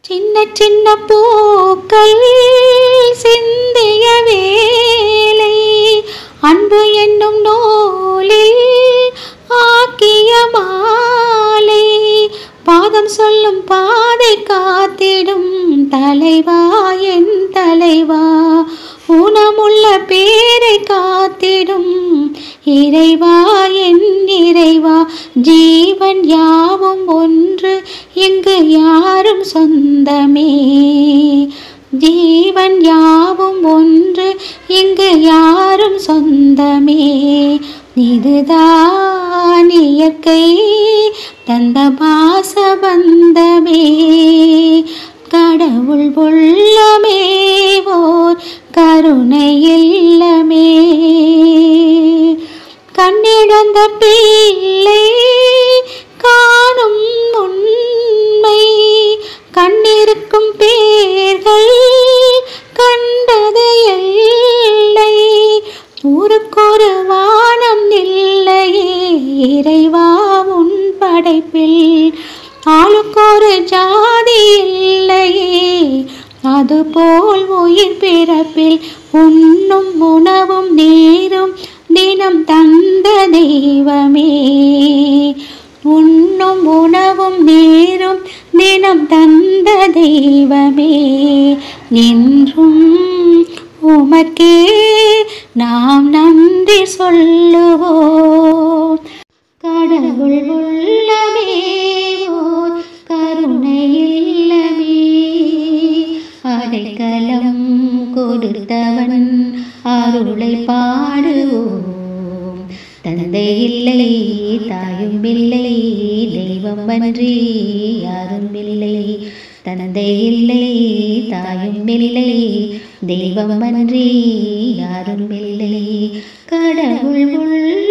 சின்ன சின்ன பூக்கள் சிந்திய வேலை அன்பு என்னும் நூலில் ஆக்கிய மாலை பாதம் சொல்லும் பாதை காத்திடும் தலைவா என் தலைவா ஊனமுள்ள பேரை காத்திடும் இறைவா என் இறைவா ஜீவன் யாவும் ஒன்று இங்கு யாரும் சொந்தமே ஜீவன் யாவும் ஒன்று இங்கு யாரும் சொந்தமே இதுதான் இயற்கை தந்த பாச பந்தமே கடவுள் உள்ளமே ஓர் கருணை இல்லமே கண்ணிழந்த பிள்ளை காணும் உண்மை கண்ணிருக்கும் பேர்கள் கண்டது இல்லை ஊருக்கொரு வானம் இல்லையே இறைவா உன் படைப்பில் ஆளுக்கொரு ஜாதி இல்லையே அதுபோல் உயிர் பிறப்பில் உண்ணும் உணவும் நீரும் தினம் தந்த தெய்வமே உண்ணும் உணவும் நீரும் தினம் தந்த தெய்வமே என்றும் உமக்கே நாம் நன்றி சொல்லுவோம் கடவுள் உள்ளமே ஓர் கருணை இல்லமே அடைக்கலம் கொடுத்தவன் அருளை பாடுவோம் தந்தை இல்லை தாயும் இல்லை தெய்வம் அன்றி யாரும் இல்லை தந்தை இல்லை தாயும் இல்லை தெய்வம் அன்றி யாரும் இல்லை கடவுள் உள்ள